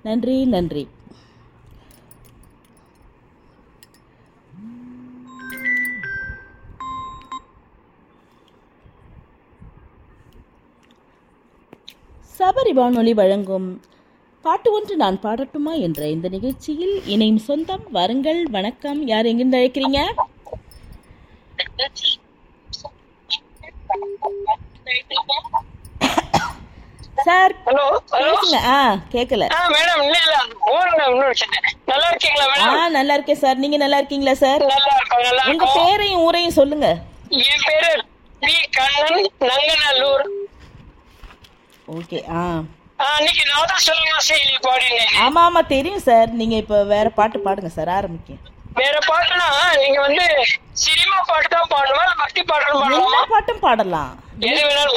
நன்றி நன்றி சபரி வானொலி வழங்கும் பாட்டு ஒன்று நான் பாடட்டுமா என்ற இந்த நிகழ்ச்சியில் இணையும் சொந்தம் வருங்கள் வணக்கம் யார் எங்கிருந்து அழைக்கிறீங்க சார் ஹலோ ஹலோ பேசுங்க ஆ கேட்கல ஆ மேடம் இல்ல இல்ல ஊருங்க இன்னொரு சின்ன நல்லா இருக்கீங்களா ஆ மேடம் நல்லா இருக்கேன் சார் நீங்க நல்லா இருக்கீங்களா சார் நல்லா இருக்கோம் நல்லா உங்க இருக்கோம் பேரையும் ஊரையும் சொல்லுங்க என் பேரு பி கண்ணன் நங்கநல்லூர் ஓகே ஆ ஆ, அன்னைக்கு நான் தான் சொல்லுங்க செய்தி பாடினேன் ஆமா ஆமா தெரியும் சார் நீங்க இப்ப வேற பாட்டு பாடுங்க சார் ஆரம்பிக்க வேற பாட்டுனா நீங்க வந்து சினிமா பாட்டு தான் பாடணுமா இல்ல பக்தி பாடணும் எல்லா பாடணுமா பாட்டும் பாடலாம் எது வேணாலும்